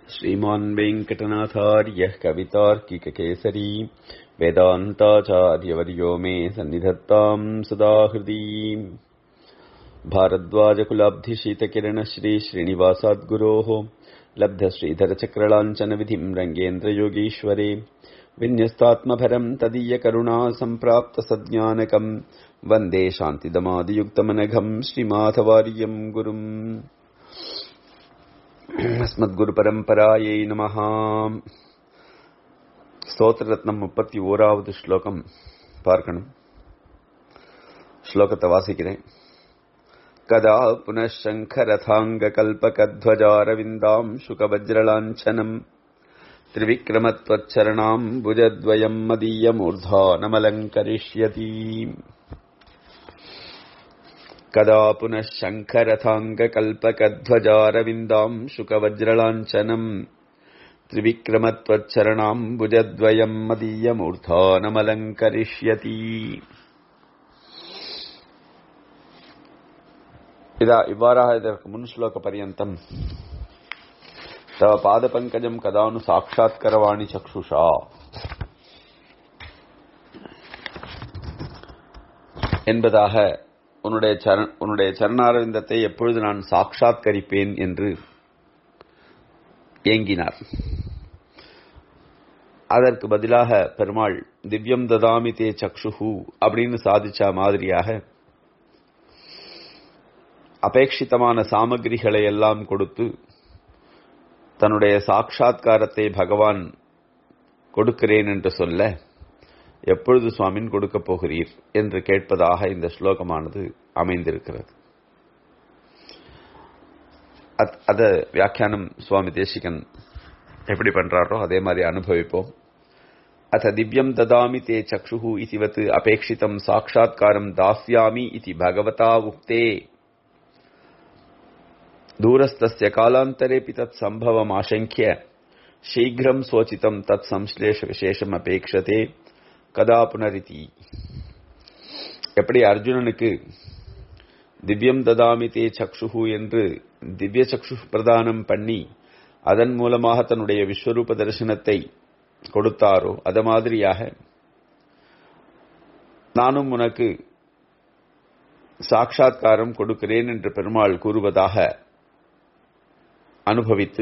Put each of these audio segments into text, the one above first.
श्रीमान् वेङ्कटनाथार्यः कवितार्किककेसरी वेदान्ताचार्यवर्यो मे सन्निधत्ताम् सदा हृदि भारद्वाजकुलाब्धिशीतकिरणश्रीश्रीनिवासाद्गुरोः लब्धश्रीधरचक्रलाञ्छनविधिम् रङ्गेन्द्रयोगीश्वरे विन्यस्तात्मभरम् तदीयकरुणा सम्प्राप्तसज्ञानकम् वन्दे शान्तिदमादियुक्तमनघम् श्रीमाधवार्यम् गुरुम् अस्मद्गुरुपरम्परायै नमः ஸ்தோத்திரரத்னம் முப்பத்தி ஓராவது ஸ்லோகம் பார்க்கணும் ஸ்லோகத்தை வாசிக்கிறேன் கதா புனಃசங்கரதாங்ககல்பகத்வஜாரவிந்தாம் சுகவஜ்ரலாஞ்சனம் त्रिविक्रमत्वच्चरणाम् भुजद्वयम् मदीयमूर्धानमलङ्करिष्यति कदा पुनः शङ्खरथाङ्गकल्पकध्वजारविन्दाम् शुकवज्रलाञ्छनम् त्रिविक्रमत्वच्चरणाम् भुजद्वयम् मदीयमूर्धानमलङ्करिष्यति இதா இவ்வாறாக இதற்கு முன் ஸ்லோக பரியந்தம் தவ பாதபங்கஜம் கதானு சாட்சாத்கரவாணி சக்ஷுஷா என்பதாக உன்னுடைய சரண உன்னுடைய சரணாரவிந்தத்தை எப்பொழுது நான் சாட்சாத்கரிப்பேன் என்று ஏங்கினார் அதற்கு பதிலாக பெருமாள் திவ்யம் ததாமி தே சக்ஷுஹு அப்படின்னு சாதிச்ச மாதிரியாக அபேட்சிதமான சாமகிரிகளை எல்லாம் கொடுத்து தன்னுடைய சாட்சா்காரத்தை பகவான் கொடுக்கிறேன் என்று சொல்ல எப்பொழுது சுவாமின் கொடுக்கப் போகிறீர் என்று கேட்பதாக இந்த ஸ்லோகமானது அமைந்திருக்கிறது அத வியாக்கியானம் சுவாமி தேசிகன் எப்படி பண்றாரோ அதே மாதிரி அனுபவிப்போம் அத்த திவ்யம் ததாமி தே சக்ஷு இதுவத் அபேட்சிதம் சாட்சா்காரம் தாஸ்யாமி இது பகவதா உக்தே दूरस्थस्य कालान्तरेऽपि तत् सम्भवमाशङ्क्य शीघ्रं स्वोचितं तत् संश्லேஷம் அபேட்சதே கதா புனரிதி எப்படி அர்ஜுனனுக்கு திவ்யம் ததாமி தே சக்ஷுஹு என்று திவ்ய சக்ஷு பிரதானம் பண்ணி அதன் மூலமாக தன்னுடைய விஸ்வரூப தரிசனத்தை கொடுத்தாரோ அது மாதிரியாக நானும் உனக்கு சாட்சா்காரம் கொடுக்கிறேன் என்று பெருமாள் கூறுவதாக அனுபவித்து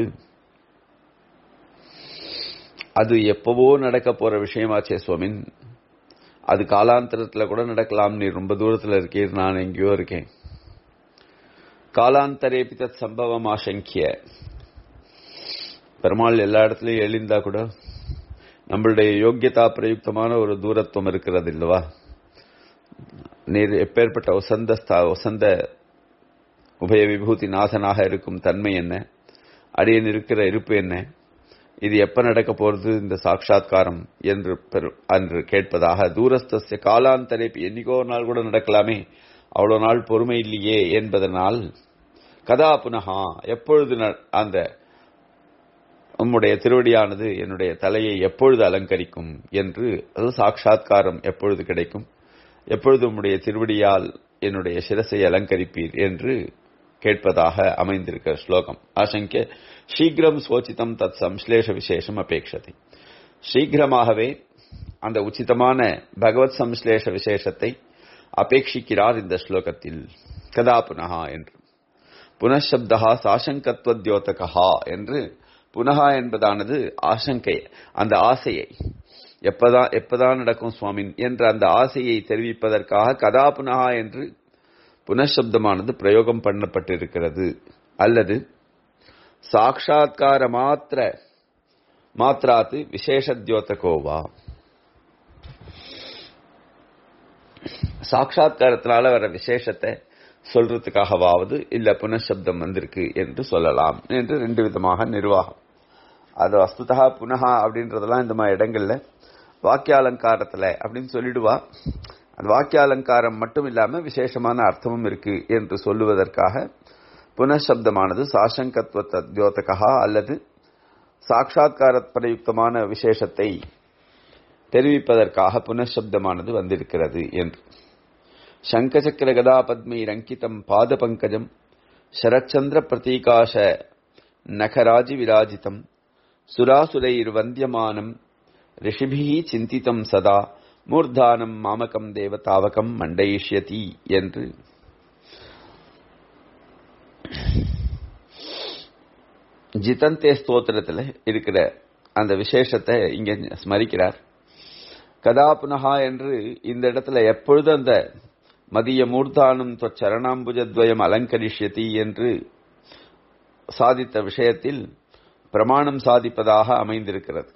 அது எப்பவோ நடக்க போற விஷயமாச்சே சுவாமின் அது காலாந்தரத்தில் கூட நடக்கலாம் நீ ரொம்ப தூரத்தில் இருக்கீர் நான் எங்கேயோ இருக்கேன் காலாந்தரேபி தத் சம்பவம் ஆசங்கிய பெருமாள் எல்லா இடத்துலையும் எழுந்தா கூட நம்மளுடைய யோக்கியதா பிரயுக்தமான ஒரு தூரத்துவம் இருக்கிறது இல்லவா நீர் எப்பேற்பட்ட ஒசந்த ஒசந்த உபய விபூதி நாதனாக இருக்கும் தன்மை என்ன அடியன் இருக்கிற இருப்பு என்ன இது எப்ப நடக்க போறது இந்த சாட்சா்காரம் என்று அன்று கேட்பதாக தூரஸ்திய காலாந்தரை என்னைக்கோ ஒரு நாள் கூட நடக்கலாமே அவ்வளவு நாள் பொறுமை இல்லையே என்பதனால் கதா புனகா எப்பொழுது அந்த உம்முடைய திருவடியானது என்னுடைய தலையை எப்பொழுது அலங்கரிக்கும் என்று அது சாட்சா்காரம் எப்பொழுது கிடைக்கும் எப்பொழுது உம்முடைய திருவடியால் என்னுடைய சிரசை அலங்கரிப்பீர் என்று கேட்பதாக அமைந்திருக்கிற ஸ்லோகம் ஆசங்கிய சீக்கிரம் சோச்சிதம் தத் சம்ஸ்லேஷ விசேஷம் அபேட்சதை சீக்கிரமாகவே அந்த உச்சிதமான பகவத் சம்ஸ்லேஷ விசேஷத்தை அபேட்சிக்கிறார் இந்த ஸ்லோகத்தில் கதா புனகா என்று புனഃசப்தா சாசங்கத்வத்யோதகா என்று புனகா என்பதானது ஆசங்கை அந்த ஆசையை எப்பதான் எப்பதான் நடக்கும் சுவாமின் என்ற அந்த ஆசையை தெரிவிப்பதற்காக கதா புனகா என்று புனഃசப்தமானது பிரயோகம் பண்ணப்பட்டிருக்கிறது அல்லது சாட்சா்கார மாத்திர மாத்திராத்து விசேஷத்யோத்தகோவா சாட்சா்காரத்தினால வர விசேஷத்தை சொல்றதுக்காகவாவது இல்ல புனഃசப்தம் வந்திருக்கு என்று சொல்லலாம் என்று ரெண்டு விதமாக நிர்வாகம் அது வஸ்துதா புனகா அப்படின்றதெல்லாம் இந்த மாதிரி இடங்கள்ல வாக்கியாலங்காரத்துல அப்படின்னு சொல்லிடுவா அந்த வாக்கியாலங்காரம் மட்டும் இல்லாம விசேஷமான அர்த்தமும் இருக்கு என்று சொல்லுவதற்காக புனഃசப்தமானது சாசங்கத்துவ தத்யோதகா அல்லது சாட்சா்கார பிரயுக்தமான விசேஷத்தை தெரிவிப்பதற்காக புனഃசப்தமானது வந்திருக்கிறது என்று சங்கச்சக்கர கதா பத்மைர் அங்கிதம் பாத பங்கஜம் சரச்சந்திர பிரதீகாச நகராஜி விராஜிதம் சுராசுரைர்வந்தியமானம் ரிஷிபிஹி சிந்தித்தம் சதா மூர்தானம் மாமகம் தேவ தாவகம் மண்டயிஷ்யதி என்று ஜிதந்தே ஸ்தோத்திரத்தில் இருக்கிற அந்த விசேஷத்தை இங்க ஸ்மரிக்கிறார் கதா புனகா என்று இந்த இடத்துல எப்பொழுது அந்த மதிய மூர்த்தானம் சரணாம்புஜத்வயம் அலங்கரிஷ்யதி என்று சாதித்த விஷயத்தில் பிரமாணம் சாதிப்பதாக அமைந்திருக்கிறது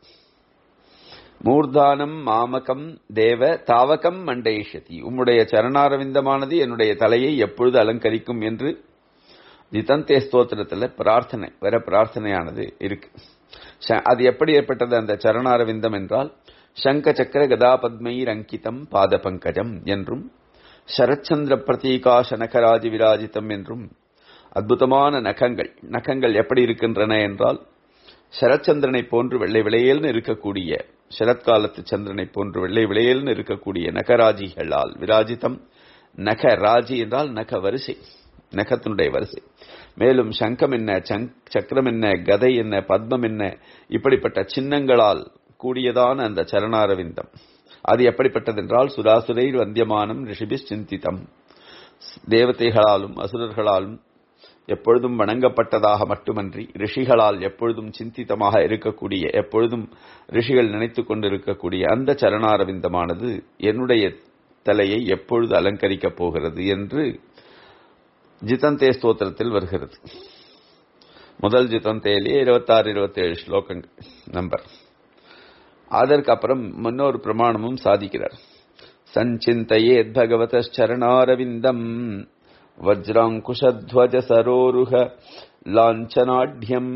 மூர்தானம் மாமகம் தேவ தாவகம் மண்டயிஷதி உம்முடைய சரணாரவிந்தமானது என்னுடைய தலையை எப்பொழுது அலங்கரிக்கும் என்று ஜிதந்தே ஸ்தோத்திரத்தில் பிரார்த்தனை வேற பிரார்த்தனையானது இருக்கு அது எப்படி ஏற்பட்டது அந்த சரணாரவிந்தம் என்றால் சங்க சக்கர கதாபத்மைர் அங்கிதம் பாத பங்கஜம் என்றும் சரச்சந்திர பிரதீகாச நகராஜி விராஜிதம் என்றும் அற்புதமான நகங்கள் நகங்கள் எப்படி இருக்கின்றன என்றால் சரச்சந்திரனை போன்று வெள்ளை விளையல்னு இருக்கக்கூடிய சரத்காலத்து சந்திரனை போன்று வெள்ளை விளையல்னு இருக்கக்கூடிய நகராஜிகளால் விராஜிதம் நக ராஜி என்றால் நக வரிசை நகத்தினுடைய வரிசை மேலும் சங்கம் என்ன சக்கரம் என்ன கதை என்ன பத்மம் என்ன இப்படிப்பட்ட சின்னங்களால் கூடியதான அந்த சரணாரவிந்தம் அது எப்படிப்பட்டது என்றால் சுராசுரைர் வந்தியமானம் ரிஷிபி சிந்தித்தம் தேவதைகளாலும் அசுரர்களாலும் எப்பொழுதும் வணங்கப்பட்டதாக மட்டுமன்றி ரிஷிகளால் எப்பொழுதும் சிந்தித்தமாக இருக்கக்கூடிய எப்பொழுதும் ரிஷிகள் நினைத்துக் கொண்டிருக்கக்கூடிய அந்த சரணாரவிந்தமானது என்னுடைய தலையை எப்பொழுது அலங்கரிக்கப் போகிறது என்று ஜிதந்தே ஸ்தோத்திரத்தில் வருகிறது முதல் ஜிதந்தேலே இருபத்தாறு இருபத்தேழு ஸ்லோகங்கள் நம்பர் அதற்கு அப்புறம் முன்னொரு பிரமாணமும் சாதிக்கிறார் சஞ்சிந்தையேத் பகவதரணாரவிந்தம் வஜ்ராங்குஷத்வஜ சரோருக லாஞ்சனாட்யம்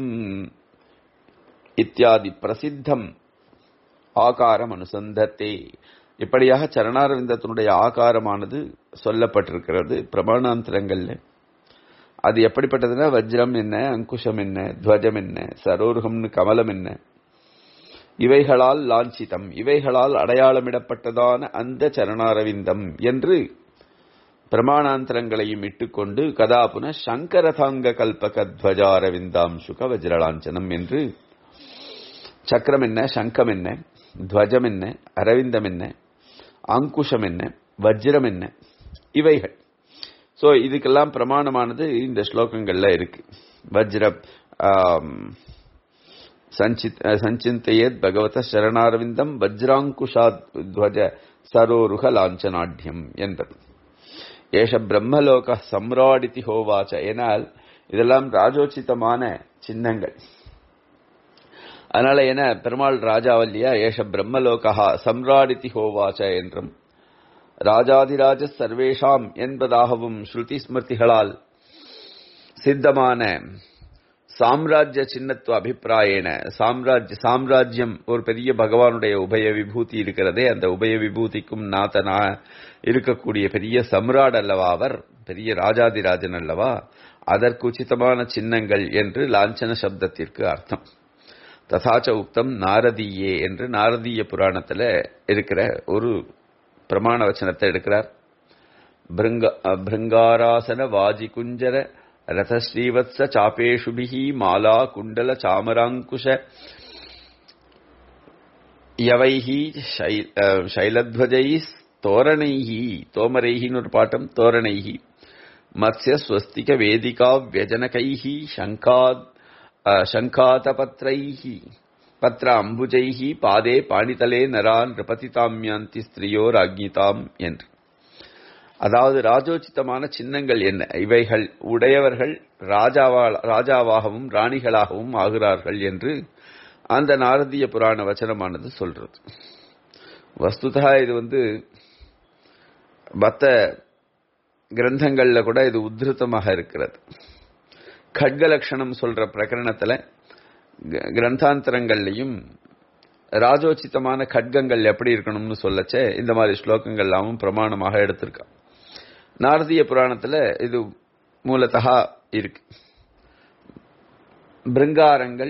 இத்தியாதி பிரசித்தம் ஆகாரம் அனுசந்தத்தே இப்படியாக சரணாரவிந்தத்தினுடைய ஆகாரமானது சொல்லப்பட்டிருக்கிறது பிரமாணாந்திரங்கள்ல அது எப்படிப்பட்டதுன்னா வஜ்ரம் என்ன அங்குஷம் என்ன துவஜம் என்ன சரோருகம்னு கமலம் என்ன இவைகளால் லாஞ்சிதம் இவைகளால் அடையாளமிடப்பட்டதான அந்த சரணாரவிந்தம் என்று பிரமாணாந்தரங்களையும் இட்டுக்கொண்டு கதாபுன சங்கரதாங்க கல்பக துவஜாரவிந்தாம் சுக வஜ்ரலாஞ்சனம் என்று சக்கரம் என்ன சங்கம் என்ன துவஜம் என்ன அரவிந்தம் என்ன அங்குஷம் என்ன வஜ்ரம் என்ன இவைகள் சோ இதுக்கெல்லாம் பிரமாணமானது இந்த ஸ்லோகங்கள்ல இருக்கு வஜ்ரம் சஞ்சிந்தையத் பகவத சரணாரவிந்தம் வஜ்ராங்குஷாத் துவஜ சரோருக லாஞ்சனாட்யம் என்பது ஏஷ பிரம்மலோக சம்ராடிதி ஹோவாச்ச ஏனால் இதெல்லாம் ராஜோச்சிதமான சின்னங்கள் அதனால என பெருமாள் ராஜாவல்லியா ஏஷ பிரம்மலோகா சம்ராடிதி ஹோவாச்ச என்றும் ராஜாதிராஜ சர்வேஷாம் என்பதாகவும் ஸ்ருதி ஸ்மிருதிகளால் சித்தமான சாம்ராஜ்ய சின்னத்துவ அபிப்பிராயேன சாம்ராஜ்ய சாம்ராஜ்யம் ஒரு பெரிய பகவானுடைய உபய விபூதி இருக்கிறதே அந்த உபய விபூதிக்கும் நாதனா இருக்கக்கூடிய பெரிய சம்ராட் அல்லவா அவர் பெரிய ராஜாதிராஜன் அல்லவா அதற்கு உச்சிதமான சின்னங்கள் என்று லாஞ்சன சப்தத்திற்கு அர்த்தம் ததாச்ச உக்தம் நாரதீயே என்று நாரதீய புராணத்துல இருக்கிற ஒரு பிரமாண வச்சனத்தை எடுக்கிறார் பிருங்காராசன வாஜி குஞ்சர ரதஸ்ரீவத்ச சாபேஷுபிஹி மாலா குண்டல சாமராங்குஷ யவைஹி சைலத்வஜை தோரணைஹி தோமரைஹின்னு ஒரு பாட்டம் தோரணைஹி மத்ய ஸ்வஸ்திக வேதிகா வியஜனகைஹி சங்காத் சங்காதபத்ரைஹி பத்ர அம்புஜைஹி பாதே பாணிதலே நரான் நிருபதிதாமியாந்தி ஸ்திரியோ ராஜ்ஞிதாம் என்று அதாவது ராஜோச்சிதமான சின்னங்கள் என்ன இவைகள் உடையவர்கள் ராஜாவா ராஜாவாகவும் ராணிகளாகவும் ஆகிறார்கள் என்று அந்த நாரதிய புராண வச்சனமானது சொல்றது வஸ்துதா இது வந்து மற்ற கிரந்தங்கள்ல கூட இது உத்ருத்தமாக இருக்கிறது கட்க லட்சணம் சொல்ற பிரகரணத்துல கிரந்தாந்தரங்கள்லையும் ராஜோச்சிதமான கட்கங்கள் எப்படி இருக்கணும்னு சொல்லச்சே இந்த மாதிரி ஸ்லோகங்கள் எல்லாமும் பிரமாணமாக எடுத்திருக்கான் நாரதிய புராணத்துல இது மூலத்தகா இருக்கு பிருங்காரங்கள்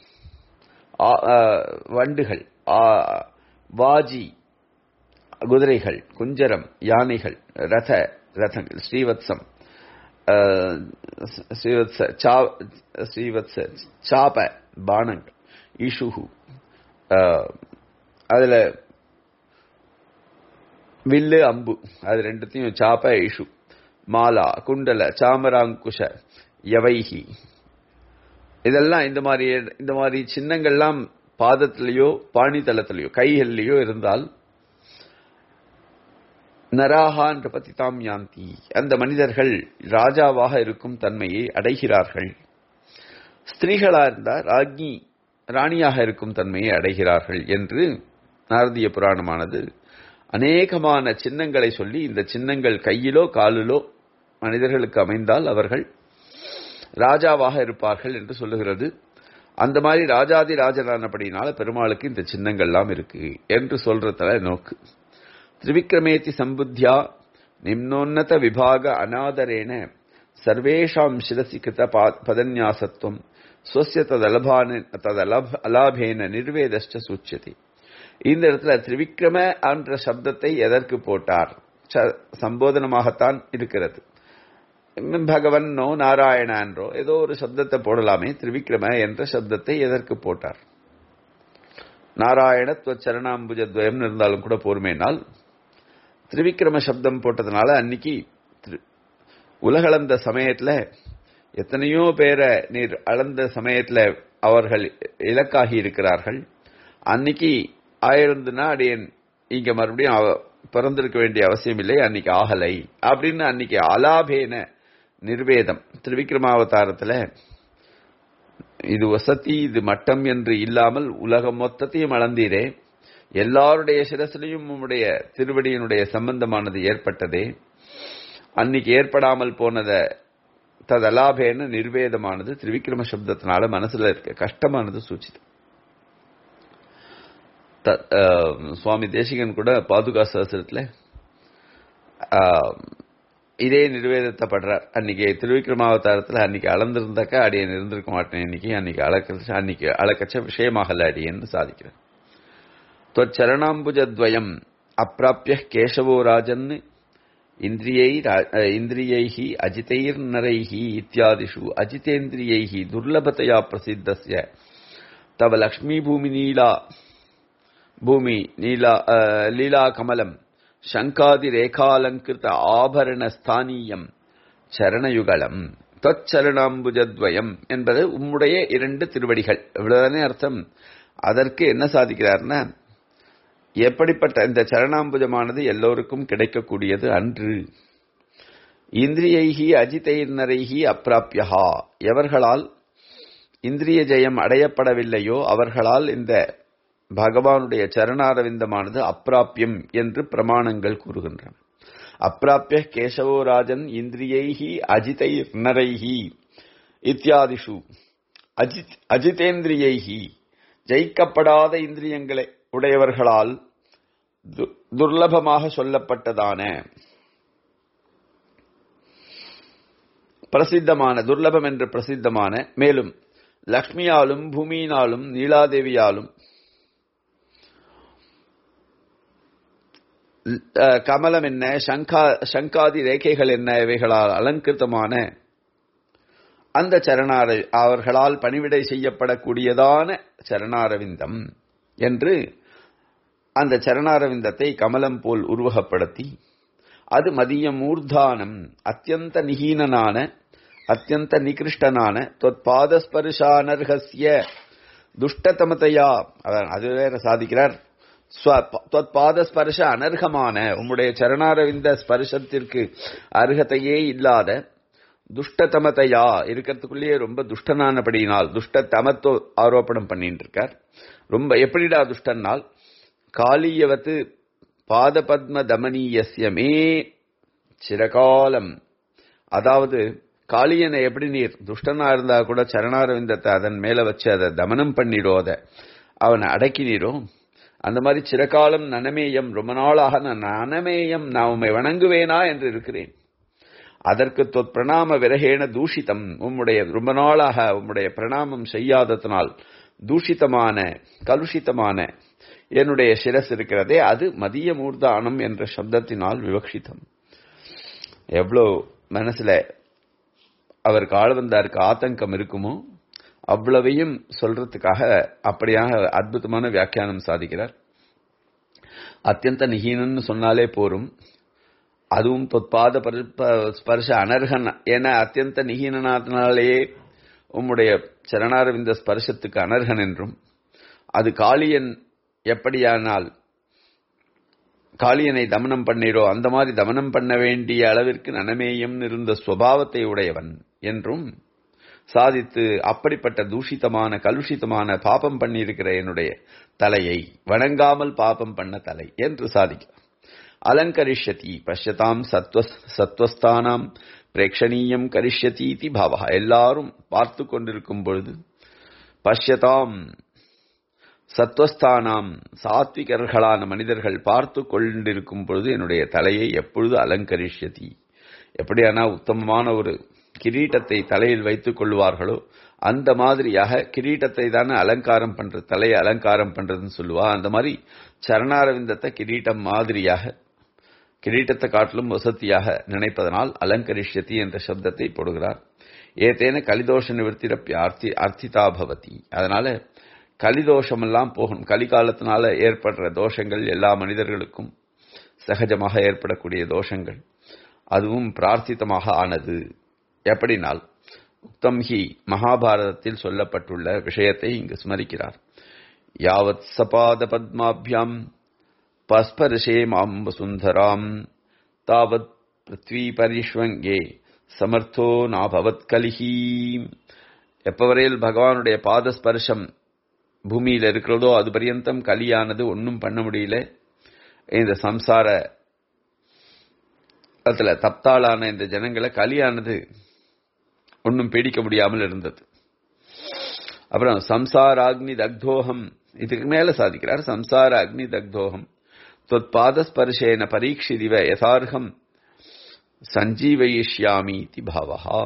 வண்டுகள் வாஜி குதிரைகள் குஞ்சரம் யானைகள் ரத ரதங்கள் ஸ்ரீவத்சம் ஸ்ரீவத்ச ஸ்ரீவத்ச சாப பானங்கள் இஷுஹு ஆஹ், அதுல வில்லு அம்பு அது ரெண்டுத்தையும் சாப்ப இஷு மாலா குண்டல சாமராங்குஷ யவைஹி இதெல்லாம் இந்த மாதிரி இந்த மாதிரி சின்னங்கள்லாம் பாதத்திலேயோ பாணிதளத்திலேயோ கைகள்லயோ இருந்தால் நராகா என்ற பதிதாம் யாந்தி அந்த மனிதர்கள் ராஜாவாக இருக்கும் தன்மையை அடைகிறார்கள் ஸ்திரீகளா இருந்தால் ராஜ்ஞி ராணியாக இருக்கும் தன்மையை அடைகிறார்கள் என்று நாரதிய புராணமானது அநேகமான சின்னங்களை சொல்லி இந்த சின்னங்கள் கையிலோ காலிலோ மனிதர்களுக்கு அமைந்தால் அவர்கள் ராஜாவாக இருப்பார்கள் என்று சொல்லுகிறது அந்த மாதிரி ராஜாதி ராஜனானபடினால பெருமாளுக்கு இந்த சின்னங்கள்லாம் இருக்கு என்று சொல்றதுல நோக்கு திரிவிக்ரமேதி சம்புத்தியா நிம்னோன்னத விபாக அநாதரேன சர்வேஷாம் சிரசி கிருத பா- பதன்யாசத்துவம் ஸ்வசிய ததலபான ததலப அலாபேன நிர்வேதஷ்ட சூச்சியதை இந்த இடத்துல திரிவிக்ரம என்ற சப்தத்தை எதற்கு போட்டார் ச- சம்போதனமாகத்தான் இருக்கிறது பகவன்னோ நாராயணன்றோ ஏதோ ஒரு சப்தத்தை போடலாமே திரிவிக்ரம என்ற சப்தத்தை எதற்கு போட்டார் நாராயண சரணாம்புஜத்வயம் இருந்தாலும் கூட போருமேனால் திரிவிக்ரம சப்தம் போட்டதுனால அன்னைக்கு திரு- உலகளந்த சமயத்துல எத்தனையோ பேரை நீர் அளந்த சமயத்துல அவர்கள் இலக்காகி இருக்கிறார்கள் அன்னைக்கு ஆயிருந்துன்னா அடியன் இங்க மறுபடியும் அவ- பிறந்திருக்க வேண்டிய அவசியம் இல்லை அன்னைக்கு ஆகலை அப்படின்னு அன்னைக்கு அலாபேன நிர்வேதம் திரிவிக்ரமாவதாரத்துல இது வசதி இது மட்டம் என்று இல்லாமல் உலகம் மொத்தத்தையும் அளந்தீரே எல்லாருடைய சிரசிலையும் உம்முடைய திருவடியினுடைய சம்பந்தமானது ஏற்பட்டதே அன்னைக்கு ஏற்படாமல் போனத ததலாபேன நிர்வேதமானது திரிவிக்ரம சப்தத்தினால மனசுல இருக்க கஷ்டமானது சூச்சிதம் த- ஆஹ், சுவாமி தேசிகன் கூட பாதுகா சகசிரத்துல ஆஹ், இதே நிர்வேதத்தை படுறார் அன்னைக்கு திருவிக்ரமாவதாரத்துல அன்னைக்கு அளந்திருந்தாக்கா அடியன் இருந்திருக்க மாட்டேன் இன்னைக்கு அன்னைக்கு அளக்க அன்னைக்கு அளக்கச்ச விஷயமாகல அடியன்னு சாதிக்கிறேன் त्वच्चरणाम्बुजद्वयम् अप्राप्य केशवो राजन् इन्द्रियै इन्द्रियैः अजितैर्नरैः इत्यादिषु अजितेन्द्रियैः दुर्लभतया प्रसिद्धस्य तव लक्ष्मीभूमिनीला भूमि नीला अ, लीलाकमलम् शङ्कादिरेखालङ्कृत ஆபரணஸ்தானியம் சரணயுகலம் தொச்சரணாம்புஜத்வயம் என்பது உம்முடைய இரண்டு திருவடிகள் இவ்வளவுதானே அர்த்தம் அதற்கு என்ன சாதிக்கிறார்னா எப்படிப்பட்ட இந்த சரணாம்புஜமானது எல்லோருக்கும் கிடைக்கக்கூடியது அன்று இந்திரியைகி அஜிதைர்னரைகி அப்பிராப்யஹா எவர்களால் இந்திரிய ஜெயம் அடையப்படவில்லையோ அவர்களால் இந்த பகவானுடைய சரணாரவிந்தமானது அப்பிராப்பியம் என்று பிரமாணங்கள் கூறுகின்றன அப்பிராப்பிய கேசவோராஜன் இந்திரியைகி அஜிதைர்னரைகி இத்தியாதிஷு அஜித் அஜிதேந்திரியைகி ஜெயிக்கப்படாத இந்திரியங்களை உடையவர்களால் து- துர்லபமாக சொல்லப்பட்டதான பிரசித்தமான துர்லபம் என்று பிரசித்தமான மேலும் லக்ஷ்மியாலும் பூமியினாலும் நீலாதேவியாலும் அஹ், கமலம் என்ன சங்கா சங்காதி ரேகைகள் என்ன இவைகளால் அலங்கிருத்தமான அந்த சரணார அவர்களால் பணிவிடை செய்யப்படக்கூடியதான சரணாரவிந்தம் என்று அந்த சரணாரவிந்தத்தை கமலம் போல் உருவகப்படுத்தி அது மதிய மூர்தானம் அத்தியந்த நிகீனனான அத்தியந்த நிகிருஷ்டனான தொத்பாதஸ்பர்ஷானர்ஹஸ்ய துஷ்டதமதையா அதான் அது வேற சாதிக்கிறார் ஸ்வ- தொத்பாதஸ்பர்ஷ அனர்ஹமான உம்முடைய சரணாரவிந்த ஸ்பர்ஷத்திற்கு அருகதையே இல்லாத துஷ்டதமதையா இருக்கிறதுக்குள்ளேயே ரொம்ப துஷ்டனானபடியினால் துஷ்ட தமத்தோ ஆரோபணம் பண்ணிட்டு இருக்கார் ரொம்ப எப்படிடா துஷ்டன்னால் காளியவத்து பாதபத்ம தமனீயஸ்ய மே சிறகாலம் அதாவது காளியனை எப்படி நீர் துஷ்டனா இருந்தா கூட சரணாரவிந்தத்தை அதன் மேல வச்சு அதை தமனம் பண்ணிடோ அதை அவனை அடக்கினீரோ அந்த மாதிரி சிறகாலம் நனமேயம் ரொம்ப நாளாக நான் நனமேயம் நான் உம்மை வணங்குவேனா என்று இருக்கிறேன் அதற்கு தொத் பிரணாம விரகேன தூஷிதம் உம்முடைய ரொம்ப நாளாக உம்முடைய பிரணாமம் செய்யாததனால் தூஷிதமான கலுஷிதமான என்னுடைய சிரஸ் இருக்கிறதே அது மதிய மூர்தானம் என்ற சப்தத்தினால் விவக்ஷிதம் எவ்வளோ மனசுல அவருக்கு ஆழ்வந்தாருக்கு ஆத்தங்கம் இருக்குமோ அவ்வளவையும் சொல்றதுக்காக அப்படியாக அற்புதமான வியாக்கியானம் சாதிக்கிறார் அத்தியந்த நிகீனன்னு சொன்னாலே போரும் அதுவும் தொற்பாத ஸ்பர்ஷ அனர்ஹன் என அத்தியந்த நிகீனனாலே உம்முடைய சரணாரவிந்த ஸ்பர்ஷத்துக்கு அனர்ஹன் என்றும் அது காளியன் எப்படியானால் காளியனை தமனம் பண்ணீரோ அந்த மாதிரி தமனம் பண்ண வேண்டிய அளவிற்கு நனமேயம் இருந்த சுவாவத்தை உடையவன் என்றும் சாதித்து அப்படிப்பட்ட தூஷிதமான கலுஷிதமான பாபம் பண்ணியிருக்கிற என்னுடைய தலையை வணங்காமல் பாபம் பண்ண தலை என்று சாதிக்க அலங்கரிஷ்யதி பஷ்யதாம் சத்வ சத்வஸ்தானாம் பிரேக்ஷணீயம் கரிஷ்யதி பாவா எல்லாரும் பார்த்து கொண்டிருக்கும் பொழுது பஷ்யதாம் சத்வஸ்தானாம் சாத்விகர்களான மனிதர்கள் பார்த்து கொண்டிருக்கும் பொழுது என்னுடைய தலையை எப்பொழுது அலங்கரிஷ்யதி எப்படியானா உத்தமமான ஒரு கிரீட்டத்தை தலையில் வைத்துக் கொள்வார்களோ அந்த மாதிரியாக கிரீட்டத்தை தானே அலங்காரம் பண்ற தலையை அலங்காரம் பண்றதுன்னு சொல்லுவா அந்த மாதிரி சரணாரவிந்தத்தை கிரீட்டம் மாதிரியாக கிரீட்டத்தை காட்டிலும் வசதியாக நினைப்பதனால் அலங்கரிஷ்யதி என்ற சப்தத்தை போடுகிறார் ஏதேன கலிதோஷ நிவர்த்திரப்பி அர்த்தி அர்த்திதா பவதி அதனால கலிதோஷமெல்லாம் போகும் கலிகாலத்தினால ஏற்படுற தோஷங்கள் எல்லா மனிதர்களுக்கும் சகஜமாக ஏற்படக்கூடிய தோஷங்கள் அதுவும் பிரார்த்தித்தமாக ஆனது எப்படினால் உக்தம் ஹி மகாபாரதத்தில் சொல்லப்பட்டுள்ள விஷயத்தை இங்கு ஸ்மரிக்கிறார் யாவத் சபாத பத்மாபியாம் பஸ்பரிஷே மாம் வசுந்தராம் தாவத் பிருத்வி பரிஷ்வங்கே சமர்த்தோ நாபவத் கலிஹி எப்பவரையில் பகவானுடைய பாதஸ்பர்ஷம் பூமியில் இருக்கிறதோ அது பரியந்தம் கலியானது ஒன்றும் பண்ண முடியல இந்த சம்சார அதுல தப்தாளான இந்த ஜனங்களை கலியானது ஒன்றும் பீடிக்க முடியாமல் இருந்தது அப்புறம் சம்சார அக்னி தக்தோகம் இதுக்கு மேல சாதிக்கிறார் சம்சார அக்னி தக்தோகம் தொற்பாதஸ்பர்ஷேன பரீட்சிதிவ யதார்ஹம் சஞ்சீவயிஷ்யாமி தி பாவஹா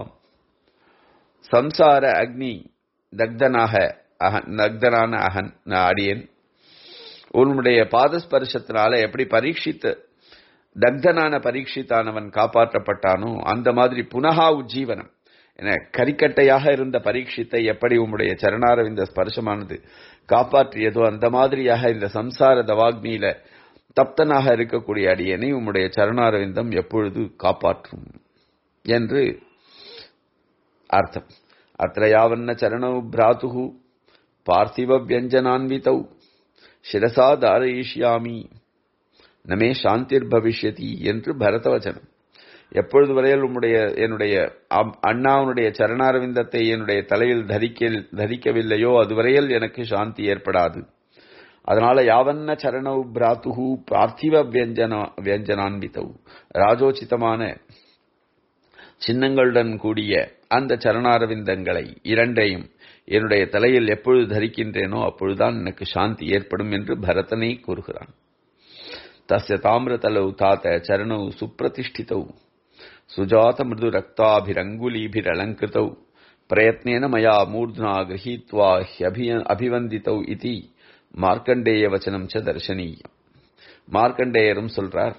சம்சார அக்னி தக்தனாக அகன் தக்தனான அகன் அடியன் உன்னுடைய பாதஸ்பர்ஷத்தினால எப்படி பரீட்சித்து தக்தனான பரீட்சித்தானவன் காப்பாற்றப்பட்டானோ அந்த மாதிரி புனகா உஜ்ஜீவனம் என கரிக்கட்டையாக இருந்த பரீட்சித்தை எப்படி உம்முடைய சரணாரவிந்த ஸ்பர்சமானது காப்பாற்றியதோ அந்த மாதிரியாக இந்த சம்சார தவாக்னியில தப்தனாக இருக்கக்கூடிய அடியனை உம்முடைய சரணாரவிந்தம் எப்பொழுது காப்பாற்றும் என்று அர்த்தம் அத்த யாவன்ன சரணௌ பிராத்து பார்த்திவ வியஞ்சனான்விதௌ சிரசா தாரயிஷ்யாமி நமே சாந்திர் பவிஷ்யதி என்று பரதவச்சனம் எப்பொழுது வரையில் உம்முடைய என்னுடைய அண்ணாவுடைய சரணாரவிந்தத்தை என்னுடைய தலையில் தரிக்க தரிக்கவில்லையோ அதுவரையில் எனக்கு சாந்தி ஏற்படாது அதனால யாவன்ன சரணௌ பிராத்து பார்த்திவ வியஞ்சன வியஞ்சனான்விதௌ ராஜோச்சிதமான சின்னங்களுடன் கூடிய அந்த சரணாரவிந்தங்களை இரண்டையும் என்னுடைய தலையில் எப்பொழுது தரிக்கின்றேனோ அப்பொழுதுதான் எனக்கு சாந்தி ஏற்படும் என்று பரதனை கூறுகிறான் தஸ்ய தாமிரதலௌ தாத்த சரணௌ சுப்பிரதிஷ்டிதௌ சுஜாத மிருது ரக்தாபிரங்குலீபிரலங்கிருத்தௌ பிரயத்னேன மயா மூர்த்னா கிரகீத்வா அபிவந்தித்தௌ இதி மார்க்கண்டேய வச்சனம் ச தர்சனீயம் மார்க்கண்டேயரும் சொல்றார்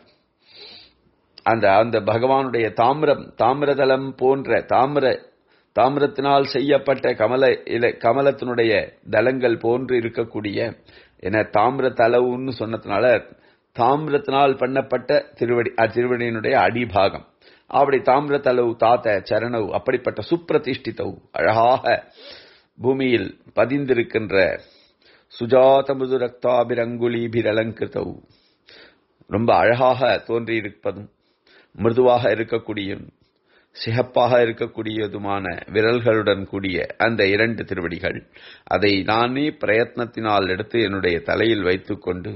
அந்த அந்த பகவானுடைய தாமிரம் தாமிரதலம் போன்ற தாமிர தாமிரத்தினால் செய்யப்பட்ட கமல இல கமலத்தினுடைய தலங்கள் போன்று இருக்கக்கூடிய என தாமிர தலவுன்னு சொன்னதுனால தாமிரத்தினால் பண்ணப்பட்ட திருவடி திருவடியினுடைய அடிபாகம் அப்படி தாமிர தலவு தாத்த சரணவு அப்படிப்பட்ட சுப்பிரதிஷ்டித்தவு அழகாக பூமியில் பதிந்திருக்கின்ற சுஜாத மிருது ரக்தாபிரங்குலீபிரலங்கிருத்தவு ரொம்ப அழகாக தோன்றியிருப்பதும் மிருதுவாக இருக்கக்கூடிய சிகப்பாக இருக்கக்கூடியதுமான விரல்களுடன் கூடிய அந்த இரண்டு திருவடிகள் அதை நானே பிரயத்னத்தினால் எடுத்து என்னுடைய தலையில் வைத்துக்கொண்டு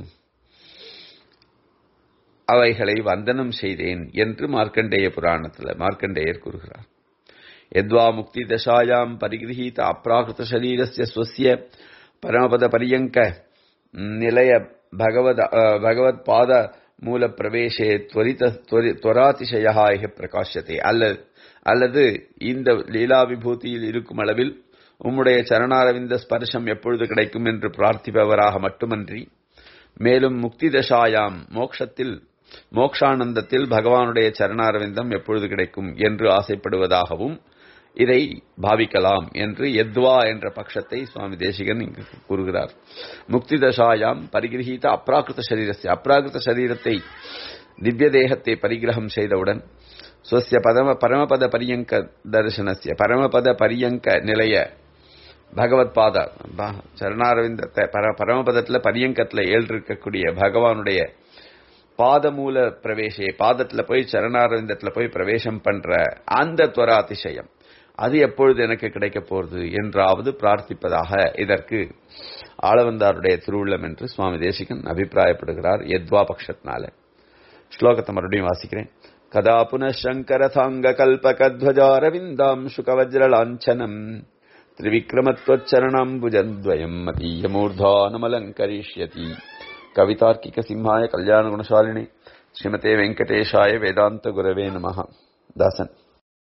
அவைகளை வந்தனம் செய்தேன் என்று மார்க்கண்டேய புராணத்தில் மார்க்கண்டேயர் கூறுகிறார் எத்வா முக்தி தசாயாம் பரிகிரகீத அப்ராகிருத சரீரஸ்ய ஸ்வசிய பரமபத பரியங்க நிலைய பகவத் பகவத் பாத மூல பிரவேசே துவரித துவராதிசயா பிரகாசத்தை அல்லது அல்லது இந்த லீலா விபூதியில் இருக்கும் அளவில் உம்முடைய சரணாரவிந்த ஸ்பர்ஷம் எப்பொழுது கிடைக்கும் என்று பிரார்த்திப்பவராக மட்டுமன்றி மேலும் முக்தி தசாயாம் மோக்ஷத்தில் மோக்ஷானந்தத்தில் பகவானுடைய சரணாரவிந்தம் எப்பொழுது கிடைக்கும் என்று ஆசைப்படுவதாகவும் இதை பாவிக்கலாம் என்று எத்வா என்ற பட்சத்தை சுவாமி தேசிகன் இங்கு கூறுகிறார் முக்தி தசாயாம் பரிகிரகித்த அப்ராகிருத சரீரத்தை அப்ராகிருத சரீரத்தை திவ்ய தேகத்தை பரிகிரகம் செய்தவுடன் சுவசிய பதம பரமபத பரியங்க தரிசனசிய பரமபத பரியங்க நிலைய பகவத் பாத ப- சரணாரவிந்தத்தை பர பரமபதத்துல பரியங்கத்துல ஏழு இருக்கக்கூடிய பகவானுடைய பாதமூல பிரவேசே பாதத்துல போய் சரணாரவிந்தத்துல போய் பிரவேசம் பண்ற அந்த துவராதிசயம் அது எப்பொழுது எனக்கு கிடைக்க போறது என்றாவது பிரார்த்திப்பதாக இதற்கு ஆளவந்தாருடைய திருவுள்ளம் என்று சுவாமி தேசிகன் அபிப்பிராயப்படுகிறார் எத்வா பட்சத்தினால ஸ்லோகத்தை மறுபடியும் வாசிக்கிறேன் கதா புனசங்கரசாங்க கல்பகத்வஜாரவிந்தாம் சுகவஜ்ரலாஞ்சனம் त्रिविक्रमत्वच्चरणाम्बुजद्वयम् मतीयमूर्धानमलङ्करिष्यति कवितार्किकसिंहाय कल्याणगुणशालिने श्रीमते वेङ्कटेशाय वेदान्तगुरवे नमः दासन्